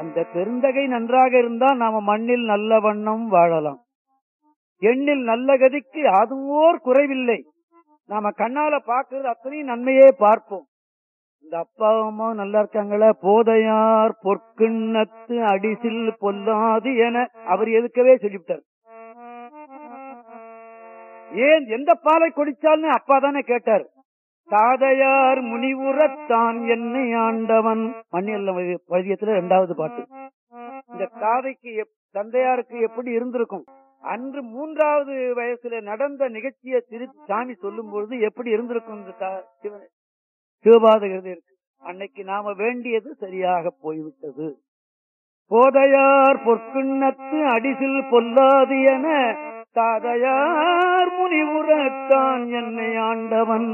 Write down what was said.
அந்த பெருந்தகை நன்றாக இருந்தால் நாம மண்ணில் நல்ல வண்ணம் வாழலாம் எண்ணில் நல்ல கதிக்கு அதுவோர் குறைவில்லை நாம கண்ணால பாக்குறது அத்தனையும் நன்மையே பார்ப்போம் இந்த அப்பா அம்மா நல்லா இருக்காங்களா போதையார் பொற்கிண்ணத்து அடிசில் பொல்லாது என அவர் எதுக்கவே சொல்லிவிட்டார் ஏன் எந்த பாலை குடிச்சால்னு அப்பா தானே கேட்டார் தாதையார் முனிவுறத்தான் என்னை ஆண்டவன் மண்ணியல்ல பதியத்துல இரண்டாவது பாட்டு இந்த தாதைக்கு எப்- தந்தையாருக்கு எப்படி இருந்திருக்கும் அன்று மூன்றாவது வயசுல நடந்த நிகழ்ச்சியை திரு சாமி சொல்லும் பொழுது எப்படி இருந்திருக்கும் இந்த தா- சிவ- சிவபாதகிறது இருக்கு அன்னைக்கு நாம வேண்டியது சரியாக போய்விட்டது போதையார் பொற்கிண்ணத்து அடிசில் பொல்லாது என தாதையார் முனிவுறத்தான் என்னை ஆண்டவன்